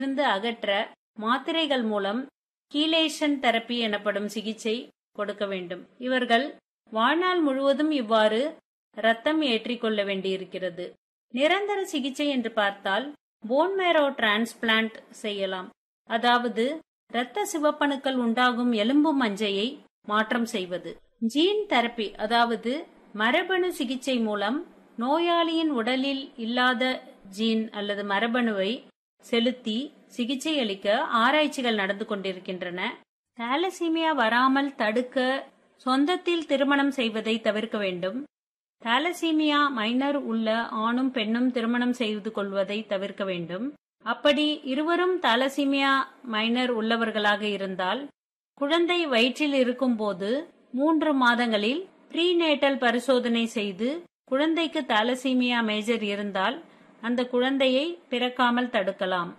இருந்து அகற்ற மாத்திரைகள் மூலம் கீலேஷன் தெரப்பி எனப்படும் சிகிச்சை கொடுக்க வேண்டும் இவர்கள் வாழ்நாள் முழுவதும் இவ்வாறு ரத்தம் ஏற்றிக் கொள்ள வேண்டியிருக்கிறது நிரந்தர சிகிச்சை என்று பார்த்தால் போன் மேரோ டிரான்ஸ்பிளான்ட் செய்யலாம் அதாவது இரத்த சிவப்பணுக்கள் உண்டாகும் எலும்பு மஞ்சையை மாற்றம் செய்வது ஜீன் தெரப்பி அதாவது மரபணு சிகிச்சை மூலம் நோயாளியின் உடலில் இல்லாத ஜீன் அல்லது மரபணுவை செலுத்தி சிகிச்சை அளிக்க ஆராய்ச்சிகள் நடந்து கொண்டிருக்கின்றன தாலசீமியா வராமல் தடுக்க சொந்தத்தில் திருமணம் செய்வதை தவிர்க்க வேண்டும் தாலசீமியா மைனர் உள்ள ஆணும் பெண்ணும் திருமணம் செய்து கொள்வதை தவிர்க்க வேண்டும் அப்படி இருவரும் தாலசீமியா மைனர் உள்ளவர்களாக இருந்தால் குழந்தை வயிற்றில் இருக்கும்போது மூன்று மாதங்களில் ப்ரீநேட்டல் பரிசோதனை செய்து குழந்தைக்கு தாலசீமியா மேஜர் இருந்தால் அந்த குழந்தையை பிறக்காமல் தடுக்கலாம்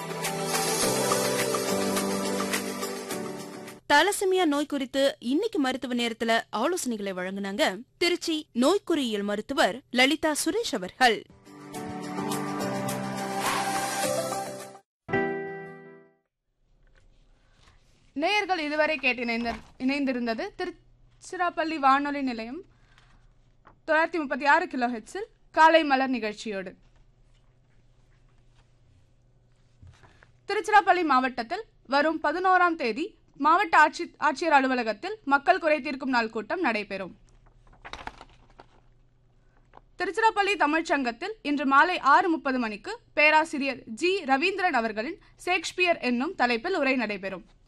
தலசமியா நோய் குறித்து இன்னைக்கு மருத்துவ நேரத்துல ஆலோசனைகளை வழங்குனாங்க திருச்சி நோய்க்குறியியல் மருத்துவர் லலிதா சுரேஷ் அவர்கள் நேயர்கள் இதுவரை கேட்டு இணைந்த- இணைந்திருந்தது திருச்சிராப்பள்ளி வானொலி நிலையம் தொள்ளாயிரத்தி முப்பத்தி ஆறு கிலோ ஹெட்ஸில் காலை மலர் நிகழ்ச்சியோடு திருச்சிராப்பள்ளி மாவட்டத்தில் வரும் பதினோராம் தேதி மாவட்ட ஆட்சி ஆட்சியர் அலுவலகத்தில் மக்கள் குறை தீர்க்கும் நாள் கூட்டம் நடைபெறும் திருச்சிராப்பள்ளி தமிழ்ச்சங்கத்தில் இன்று மாலை ஆறு முப்பது மணிக்கு பேராசிரியர் ஜி ரவீந்திரன் அவர்களின் ஷேக்ஸ்பியர் என்னும் தலைப்பில் உரை நடைபெறும்